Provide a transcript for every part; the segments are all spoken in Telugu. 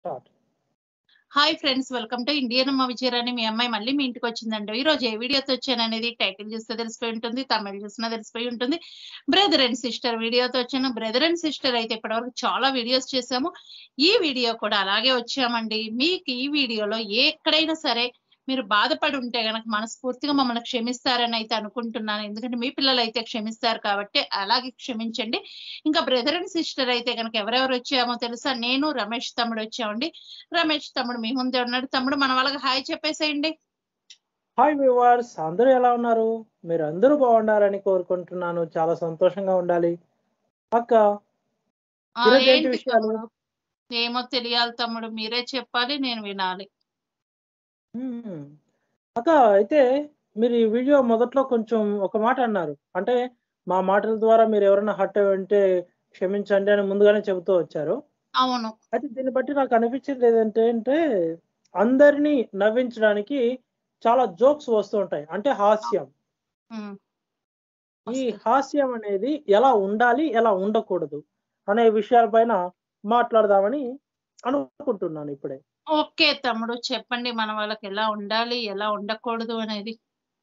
Start hi friends welcome to Indian అమ్మ విజయరాణి మీ అమ్మాయి మళ్ళీ మీ ఇంటికి వచ్చిందండి ఈ రోజు ఏ వీడియోతో వచ్చాను అనేది టైటిల్ చూస్తే తెలిసిపోయి ఉంటుంది తమిళ చూసినా తెలిసిపోయి ఉంటుంది బ్రదర్ అండ్ సిస్టర్ వీడియోతో వచ్చాను బ్రదర్ అండ్ సిస్టర్ అయితే ఇప్పటివరకు చాలా వీడియోస్ చేసాము ఈ వీడియో కూడా అలాగే వచ్చామండి మీకు ఈ వీడియోలో ఎక్కడైనా సరే మీరు బాధపడి ఉంటే గనక మనస్ఫూర్తిగా మమ్మల్ని క్షమిస్తారని అయితే అనుకుంటున్నాను ఎందుకంటే మీ పిల్లలు అయితే క్షమిస్తారు కాబట్టి అలాగే క్షమించండి ఇంకా బ్రదర్ అండ్ సిస్టర్ అయితే కనుక ఎవరెవరు వచ్చామో తెలుసా నేను రమేష్ తమ్ముడు వచ్చామండి రమేష్ తమ్ముడు మీ ముందే ఉన్నాడు తమ్ముడు మన వాళ్ళకి హాయ్ చెప్పేసేయండి హాయ్ వ్యూవర్స్ అందరూ ఎలా ఉన్నారు మీరు అందరూ బాగుండాలని కోరుకుంటున్నాను చాలా సంతోషంగా ఉండాలి అక్క ఆ, ఈరోజు ఏంటి ఏంటి విషయాలు? తమ్ముడు ఏమో తెలియాలి తమ్ముడు మీరే చెప్పాలి నేను వినాలి మ్మ్. అక్క అయితే మీరు ఈ వీడియో మొదట్లో కొంచెం ఒక మాట అన్నారు అంటే మా మాటల ద్వారా మీరు ఎవరైనా హర్ట్ ఉంటే క్షమించండి అని ముందుగానే చెబుతూ వచ్చారు అవును అయితే దీన్ని బట్టి నాకు అనిపించేది ఏంటంటే అంటే అందరినీ నవ్వించడానికి చాలా జోక్స్ వస్తూ ఉంటాయి అంటే హాస్యం ఉమ్. ఈ హాస్యం అనేది ఎలా ఉండాలి ఎలా ఉండకూడదు అనే విషయాలపైన మాట్లాడదామని అనుకుంటున్నాను ఇప్పుడే ఓకే తమ్ముడు చెప్పండి మన వాళ్ళకి ఎలా ఉండాలి ఎలా ఉండకూడదు అనేది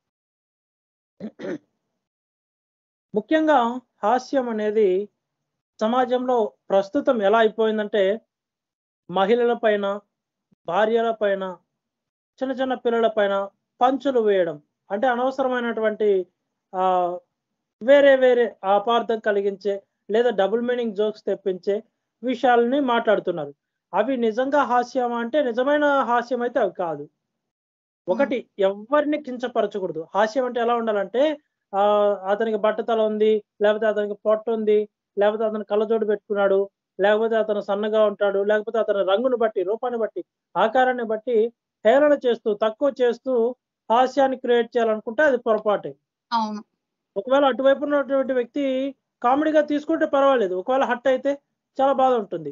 ముఖ్యంగా హాస్యం అనేది సమాజంలో ప్రస్తుతం ఎలా అయిపోయిందంటే మహిళల పైన భార్యల పైన చిన్న చిన్న పిల్లల పైన పంచులు వేయడం అంటే అనవసరమైనటువంటి ఆ వేరే వేరే అపార్థం కలిగించే లేదా డబుల్ మీనింగ్ జోక్స్ తెప్పించే విషయాలని మాట్లాడుతున్నారు అవి నిజంగా హాస్యం అంటే నిజమైన హాస్యం అయితే అవి కాదు ఒకటి ఎవరిని కించపరచకూడదు హాస్యం అంటే ఎలా ఉండాలంటే ఆ అతనికి బట్టతల ఉంది లేకపోతే అతనికి పొట్ట ఉంది లేకపోతే అతను కళ్ళజోడు పెట్టుకున్నాడు లేకపోతే అతను సన్నగా ఉంటాడు లేకపోతే అతని రంగును బట్టి రూపాన్ని బట్టి ఆకారాన్ని బట్టి హేళన చేస్తూ తక్కువ చేస్తూ హాస్యాన్ని క్రియేట్ చేయాలనుకుంటే అది పొరపాటే అవును ఒకవేళ అటువైపు ఉన్నటువంటి వ్యక్తి కామెడీగా తీసుకుంటే పర్వాలేదు ఒకవేళ హట్ అయితే చాలా బాధ ఉంటుంది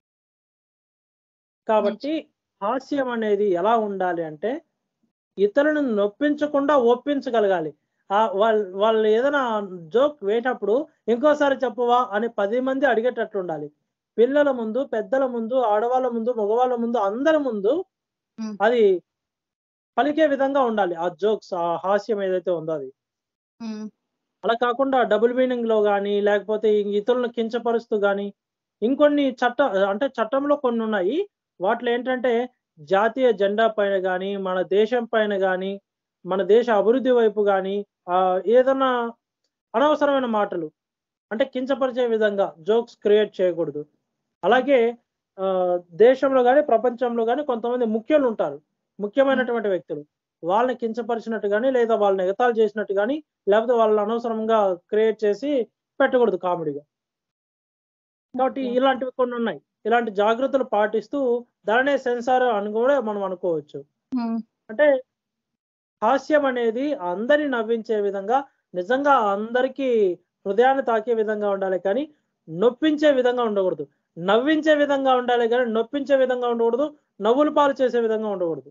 కాబట్టి హాస్యం అనేది ఎలా ఉండాలి అంటే ఇతరులను నొప్పించకుండా ఒప్పించగలగాలి ఆ వాళ్ళు వాళ్ళు ఏదైనా జోక్ వేటప్పుడు ఇంకోసారి చెప్పవా అని పది మంది అడిగేటట్లు ఉండాలి పిల్లల ముందు పెద్దల ముందు ఆడవాళ్ళ ముందు మగవాళ్ళ ముందు అందరి ముందు ఉమ్. అది పలికే విధంగా ఉండాలి ఆ జోక్స్ ఆ హాస్యం ఏదైతే ఉందో అది ఉమ్. అలా కాకుండా డబుల్ మీనింగ్ లో కానీ లేకపోతే ఇతరులను కించపరుస్తూ కానీ ఇంకొన్ని చట్ట అంటే చట్టంలో కొన్ని ఉన్నాయి వాటిలో ఏంటంటే జాతీయ జెండా పైన కానీ మన దేశం పైన కానీ మన దేశ అభివృద్ధి వైపు కానీ ఏదన్నా అనవసరమైన మాటలు అంటే కించపరిచే విధంగా జోక్స్ క్రియేట్ చేయకూడదు అలాగే ఆ, దేశంలో కానీ ప్రపంచంలో కానీ కొంతమంది ముఖ్యులు ఉంటారు ముఖ్యమైనటువంటి వ్యక్తులు వాళ్ళని కించపరిచినట్టు కానీ లేదా వాళ్ళని ఎగతాళి చేసినట్టు కానీ లేకపోతే వాళ్ళని అనవసరంగా క్రియేట్ చేసి పెట్టకూడదు కామెడీగా కాబట్టి Okay. ఇలాంటివి కొన్ని ఉన్నాయి ఇలాంటి జాగ్రత్తలు పాటిస్తూ దానినే సెన్సార్ అని కూడా మనం అనుకోవచ్చు ఉమ్. అంటే హాస్యం అనేది అందరిని నవ్వించే విధంగా నిజంగా అందరికీ హృదయాన్ని తాకే విధంగా ఉండాలి కానీ నొప్పించే విధంగా ఉండకూడదు నవ్వించే విధంగా ఉండాలి కానీ నొప్పించే విధంగా ఉండకూడదు నవ్వులు పాలు చేసే విధంగా ఉండకూడదు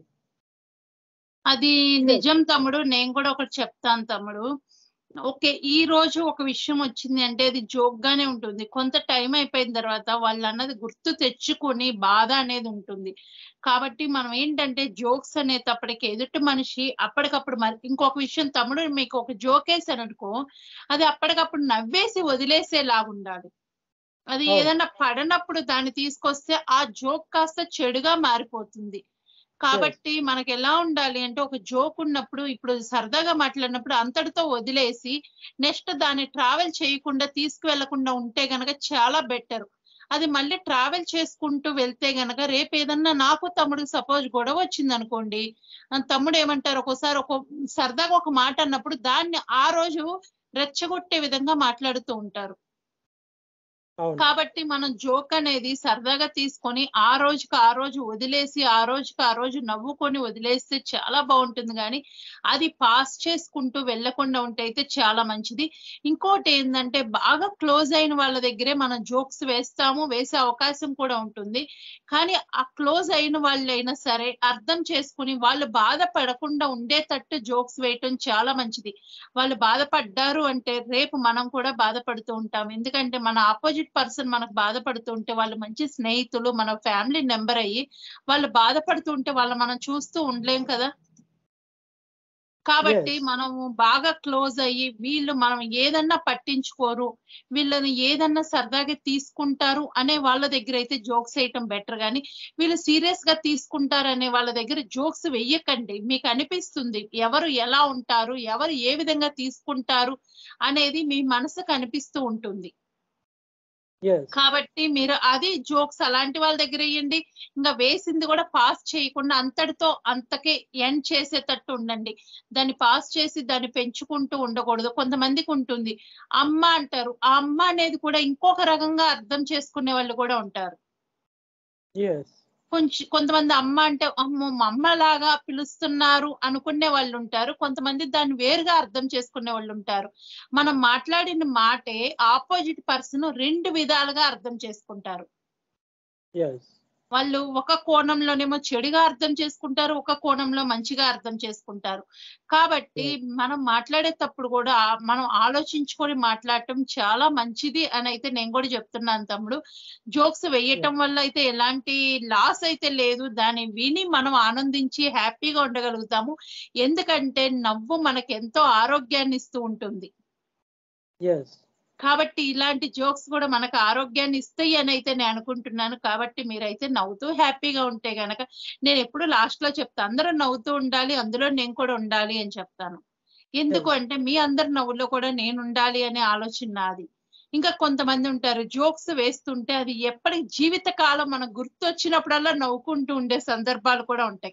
అది నిజం తమ్ముడు నేను కూడా ఒకటి చెప్తాను తమ్ముడు ఓకే ఈ రోజు ఒక విషయం వచ్చింది అంటే అది జోక్ గానే ఉంటుంది కొంత టైం అయిపోయిన తర్వాత వాళ్ళు అన్నది గుర్తు తెచ్చుకొని బాధ అనేది ఉంటుంది కాబట్టి మనం ఏంటంటే జోక్స్ అనేటప్పటికి ఎదుటి మనిషి అప్పటికప్పుడు మరి ఇంకొక విషయం తమ్ముడు మీకు ఒక జోక్ వేసాను అనుకో అది అప్పటికప్పుడు నవ్వేసి వదిలేసేలాగా ఉండాలి అది అవును. ఏదైనా పడనప్పుడు దాన్ని తీసుకొస్తే ఆ జోక్ కాస్త చెడుగా మారిపోతుంది కాబట్టి మనకి ఎలా ఉండాలి అంటే ఒక జోక్ ఉన్నప్పుడు ఇప్పుడు సరదాగా మాట్లాడినప్పుడు అంతటితో వదిలేసి నెక్స్ట్ దాన్ని ట్రావెల్ చేయకుండా తీసుకువెళ్లకుండా ఉంటే గనక చాలా బెటర్ అది మళ్ళీ ట్రావెల్ చేసుకుంటూ వెళ్తే గనక రేపు ఏదన్నా నాకు తమ్ముడికి సపోజ్ గొడవ వచ్చింది అనుకోండి ఆ తమ్ముడు ఏమంటారు ఒక్కోసారి ఒక సరదాగా ఒక మాట అన్నప్పుడు దాన్ని ఆ రోజు రెచ్చగొట్టే విధంగా మాట్లాడుతూ ఉంటారు అవును కాబట్టి మనం జోక్ అనేది సరదాగా తీసుకొని ఆ రోజుకి ఆ రోజు వదిలేసి ఆ రోజుకి ఆ రోజు నవ్వుకొని వదిలేస్తే చాలా బాగుంటుంది కానీ అది పాస్ చేసుకుంటూ వెళ్లకుండా ఉంటే అయితే చాలా మంచిది ఇంకోటి ఏంటంటే బాగా క్లోజ్ అయిన వాళ్ళ దగ్గరే మనం జోక్స్ వేస్తాము వేసే అవకాశం కూడా ఉంటుంది కానీ ఆ క్లోజ్ అయిన వాళ్ళైనా సరే అర్థం చేసుకుని వాళ్ళు బాధపడకుండా ఉండేటట్టు జోక్స్ వేయటం చాలా మంచిది వాళ్ళు బాధపడ్డారు అంటే రేపు మనం కూడా బాధపడుతూ ఉంటాం ఎందుకంటే మన ఆపోజిట్ ఆపోజిట్ పర్సన్ మనకు బాధపడుతుంటే వాళ్ళు మంచి స్నేహితులు మన ఫ్యామిలీ మెంబర్ అయ్యి వాళ్ళు బాధపడుతుంటే వాళ్ళు మనం చూస్తూ ఉండలేం కదా కాబట్టి Yes. మనము బాగా క్లోజ్ అయ్యి వీళ్ళు మనం ఏదన్నా పట్టించుకోరు వీళ్ళని ఏదన్నా సరదాగా తీసుకుంటారు అనే వాళ్ళ దగ్గర అయితే జోక్స్ వేయటం బెటర్ కానీ వీళ్ళు సీరియస్ గా తీసుకుంటారు అనే వాళ్ళ దగ్గర జోక్స్ వెయ్యకండి మీకు అనిపిస్తుంది ఎవరు ఎలా ఉంటారు ఎవరు ఏ విధంగా తీసుకుంటారు అనేది మీ మనసుకు అనిపిస్తూ ఉంటుంది ఎస్ కాబట్టి మీరు అది జోక్స్ అలాంటి వాళ్ళ దగ్గర వేయండి ఇంకా వేసింది కూడా పాస్ చేయకుండా అంతటితో అంతకే ఎండ్ చేసేటట్టు ఉండండి దాన్ని పాస్ చేసి దాన్ని పెంచుకుంటూ ఉండకూడదు కొంతమందికి ఉంటుంది అమ్మ అంటారు ఆ అమ్మ అనేది కూడా ఇంకొక రకంగా అర్థం చేసుకునే వాళ్ళు కూడా ఉంటారు ఎస్ కొంచెం కొంతమంది అమ్మ అంటే అమ్మో మా అమ్మ లాగా పిలుస్తున్నారు అనుకునే వాళ్ళు ఉంటారు కొంతమంది దాన్ని వేరుగా అర్థం చేసుకునే వాళ్ళు ఉంటారు మనం మాట్లాడిన మాటే ఆపోజిట్ పర్సన్ రెండు విధాలుగా అర్థం చేసుకుంటారు ఎస్ వాళ్ళు ఒక కోణంలోనేమో చెడుగా అర్థం చేసుకుంటారు ఒక కోణంలో మంచిగా అర్థం చేసుకుంటారు కాబట్టి మనం మాట్లాడేటప్పుడు కూడా ఆ- మనం ఆలోచించుకొని మాట్లాడటం చాలా మంచిది అని అయితే నేను కూడా చెప్తున్నాను తమ్ముడు జోక్స్ వేయటం వల్ల అయితే ఎలాంటి లాస్ అయితే లేదు దాన్ని విని మనం ఆనందించి హ్యాపీగా ఉండగలుగుతాము ఎందుకంటే నవ్వు మనకి ఎంతో ఆరోగ్యాన్ని ఇస్తూ ఉంటుంది ఎస్ కాబట్టి ఇలాంటి జోక్స్ కూడా మనకు ఆరోగ్యాన్ని ఇస్తాయి అని అయితే నేను అనుకుంటున్నాను కాబట్టి మీరైతే నవ్వుతూ హ్యాపీగా ఉంటే గనక నేను ఎప్పుడు లాస్ట్ లో చెప్తాను అందరూ నవ్వుతూ ఉండాలి అందులో నేను కూడా ఉండాలి అని చెప్తాను ఎందుకు Yes. అంటే మీ అందరి నవ్వులో కూడా నేను ఉండాలి అనే ఆలోచన నాది ఇంకా కొంతమంది ఉంటారు జోక్స్ వేస్తుంటే అది ఎప్పటి జీవిత కాలం మనకు గుర్తొచ్చినప్పుడల్లా నవ్వుకుంటూ ఉండే సందర్భాలు కూడా ఉంటాయి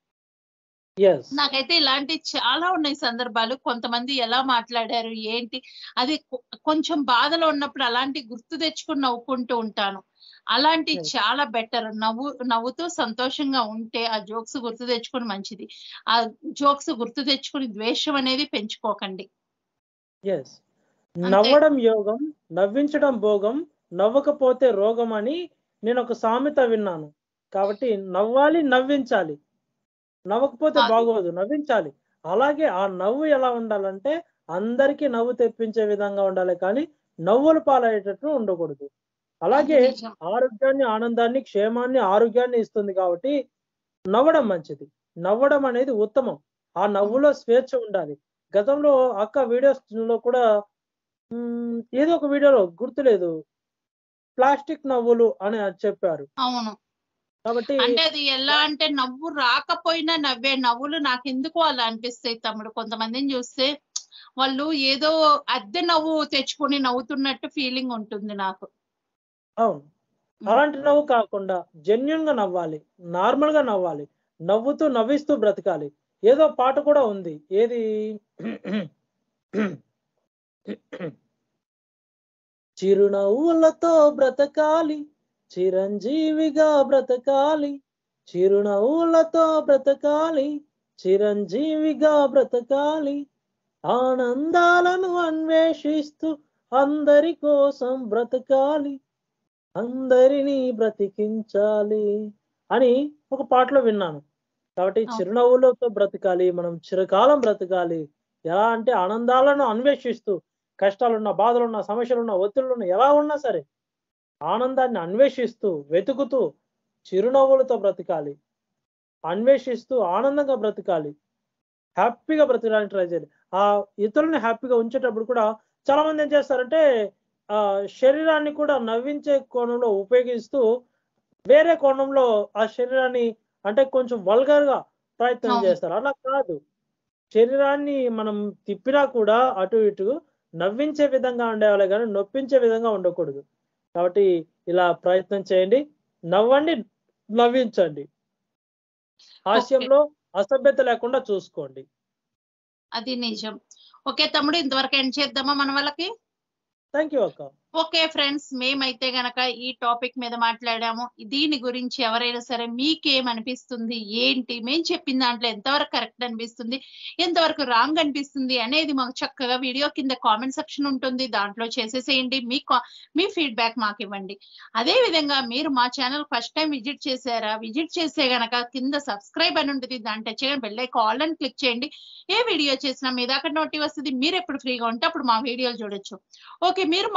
ఎస్ నాకైతే ఇలాంటి చాలా ఉన్నాయి సందర్భాలు కొంతమంది ఎలా మాట్లాడారు ఏంటి అది కొ- కొంచెం బాధలో ఉన్నప్పుడు అలాంటి గుర్తు తెచ్చుకుని నవ్వుకుంటూ ఉంటాను అలాంటి Yes. చాలా బెటర్ నవ్వు నవ్వుతూ సంతోషంగా ఉంటే ఆ జోక్స్ గుర్తు తెచ్చుకుని మంచిది ఆ జోక్స్ గుర్తు తెచ్చుకుని ద్వేషం అనేది పెంచుకోకండి ఎస్ నవ్వడం యోగం నవ్వించడం భోగం నవ్వకపోతే రోగం అని నేను ఒక సామెత విన్నాను కాబట్టి నవ్వాలి నవ్వించాలి నవ్వకపోతే అది- బాగోదు నవ్వించాలి అలాగే ఆ నవ్వు ఎలా ఉండాలంటే అందరికీ నవ్వు తెప్పించే విధంగా ఉండాలి కానీ నవ్వులు పాలయ్యేటట్టు ఉండకూడదు అలాగే అది నిజం. ఆరోగ్యాన్ని ఆనందాన్ని క్షేమాన్ని ఆరోగ్యాన్ని ఇస్తుంది కాబట్టి నవ్వడం మంచిది నవ్వడం అనేది ఉత్తమం ఆ నవ్వులో స్వేచ్ఛ ఉండాలి గతంలో అక్క వీడియోస్ లో కూడా మ్, ఏదో ఒక వీడియోలో గుర్తులేదు ప్లాస్టిక్ నవ్వులు అని అది చెప్పారు అవును కాబట్టి అంటే అది ఎలా అంటే నవ్వు రాకపోయినా నవ్వే నవ్వులు నాకు ఎందుకు అలా అనిపిస్తాయి తమ్ముడు కొంతమందిని చూస్తే వాళ్ళు ఏదో అద్దె నవ్వు తెచ్చుకొని నవ్వుతున్నట్టు ఫీలింగ్ ఉంటుంది నాకు అవును అలాంటి నవ్వు కాకుండా జెన్యున్ గా నవ్వాలి నార్మల్ గా నవ్వాలి నవ్వుతూ నవ్విస్తూ బ్రతకాలి ఏదో పాట కూడా ఉంది ఏది చిరునవ్వులతో బ్రతకాలి చిరంజీవిగా బ్రతకాలి చిరునవ్వులతో బ్రతకాలి చిరంజీవిగా బ్రతకాలి ఆనందాలను అన్వేషిస్తూ అందరి కోసం బ్రతకాలి అందరినీ బ్రతికించాలి అని ఒక పాటలో విన్నాను కాబట్టి అవును. చిరునవ్వులతో బ్రతకాలి మనం చిరకాలం బ్రతకాలి ఎలా అంటే ఆనందాలను అన్వేషిస్తూ కష్టాలున్నా బాధలున్నా సమస్యలున్నా ఒత్తిళ్ళున్నా ఎలా ఉన్నా సరే ఆనందాన్ని అన్వేషిస్తూ వెతుకుతూ చిరునవ్వులతో బ్రతకాలి అన్వేషిస్తూ ఆనందంగా బ్రతకాలి హ్యాపీగా బ్రతకడానికి ట్రై చేయాలి ఆ ఇతరులను హ్యాపీగా ఉంచేటప్పుడు కూడా చాలా మంది ఏం చేస్తారంటే ఆ శరీరాన్ని కూడా నవ్వించే కోణంలో ఉపయోగిస్తూ వేరే కోణంలో ఆ శరీరాన్ని అంటే కొంచెం వల్గర్ గా ప్రయత్నం అవును. చేస్తారు అలా కాదు శరీరాన్ని మనం తిప్పినా కూడా అటు ఇటు నవ్వించే విధంగా ఉండేవాళ్ళే కానీ నొప్పించే విధంగా ఉండకూడదు కాబట్టి ఇలా ప్రయత్నం చేయండి నవ్వండి నవ్వించండి హాస్యంలో అసభ్యత లేకుండా చూసుకోండి అది నిజం ఓకే తమ్ముడు ఇంతవరకు ఎండ్ చేద్దామా మన వాళ్ళకి థ్యాంక్ యూ అక్క ఓకే ఫ్రెండ్స్ మేమైతే గనక ఈ టాపిక్ మీద మాట్లాడాము దీని గురించి ఎవరైనా సరే మీకేమనిపిస్తుంది ఏంటి మేము చెప్పిన దాంట్లో ఎంతవరకు కరెక్ట్ అనిపిస్తుంది ఎంతవరకు రాంగ్ అనిపిస్తుంది అనేది మాకు చక్కగా వీడియో కింద కామెంట్ సెక్షన్ ఉంటుంది దాంట్లో చేసేసేయండి మీ కా- మీ ఫీడ్బ్యాక్ మాకు ఇవ్వండి అదే విధంగా మీరు మా ఛానల్ ఫస్ట్ టైం విజిట్ చేశారా విజిట్ చేస్తే గనక కింద సబ్స్క్రైబ్ అని ఉంటుంది దాంట్లో టచ్ చేయండి బెల్ కాల్ అని క్లిక్ చేయండి ఏ వీడియో చేసినా మీ దాకా నోటి వస్తుంది మీరు ఎప్పుడు ఫ్రీగా ఉంటే అప్పుడు మా వీడియోలు చూడొచ్చు ఓకే మీరు మా ఫ్యామిలీ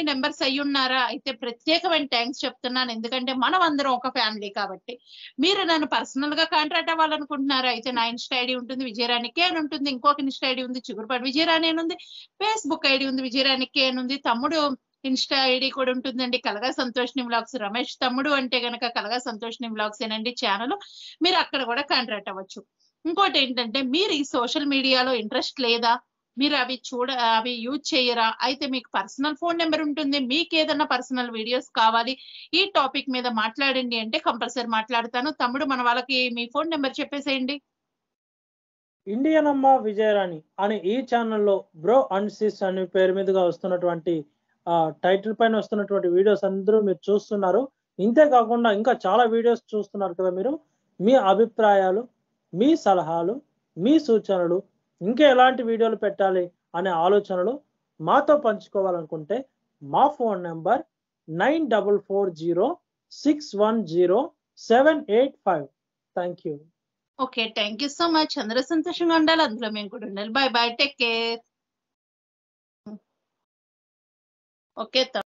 ఫ్యామిలీ మెంబర్స్ అయి ఉన్నారా అయితే ప్రత్యేకమైన థ్యాంక్స్ చెప్తున్నాను ఎందుకంటే మనం అందరం ఒక ఫ్యామిలీ కాబట్టి మీరు నన్ను పర్సనల్ గా కాంటాక్ట్ అవ్వాలనుకుంటున్నారా అయితే నా ఇన్స్టా ఐడి ఉంటుంది విజయరాణి కే అని ఉంటుంది ఇంకొక ఇన్స్టా ఐడి ఉంది చిగురుపాటి విజయరాణి అని ఉంది ఫేస్బుక్ ఐడి ఉంది విజయరాణి కే అని ఉంది తమ్ముడు ఇన్స్టా ఐడి కూడా ఉంటుందండి కలగా సంతోష్ బ్లాగ్స్ రమేష్ తమ్ముడు అంటే గనక కలగా సంతోష్ బ్లాగ్స్ ఏనండి ఛానల్ మీరు అక్కడ కూడా కాంటాక్ట్ అవ్వచ్చు ఇంకోటి ఏంటంటే మీరు ఈ సోషల్ మీడియాలో ఇంట్రెస్ట్ లేదా మీరు అవి చూడ అవి యూజ్ చేయరా అయితే మీకు పర్సనల్ ఫోన్ నెంబర్ ఉంటుంది మీకు ఏదైనా పర్సనల్ వీడియోస్ కావాలి ఈ టాపిక్ మీద మాట్లాడండి అంటే కంపల్సరీ మాట్లాడతాను తమ్ముడు మన వాళ్ళకి మీ ఫోన్ నెంబర్ చెప్పేసేయండి ఇండియన్ అమ్మ విజయరాణి అనే ఈ ఛానల్లో బ్రో అండ్ సిస్ అనే పేరు మీదుగా వస్తున్నటువంటి ఆ టైటిల్ పైన వస్తున్నటువంటి వీడియోస్ అందరూ మీరు చూస్తున్నారు ఇంతే కాకుండా ఇంకా చాలా వీడియోస్ చూస్తున్నారు కదా మీరు మీ అభిప్రాయాలు మీ సలహాలు మీ సూచనలు ఇంకా ఎలాంటి వీడియోలు పెట్టాలి అనే ఆలోచనలు మాతో పంచుకోవాలనుకుంటే మా phone number nine double four zero six one zero seven eight five thank you okay thank you so much అందరూ సంతోషంగా ఉండాలి అందులో మేము కూడా ఉండాలి bye bye take care okay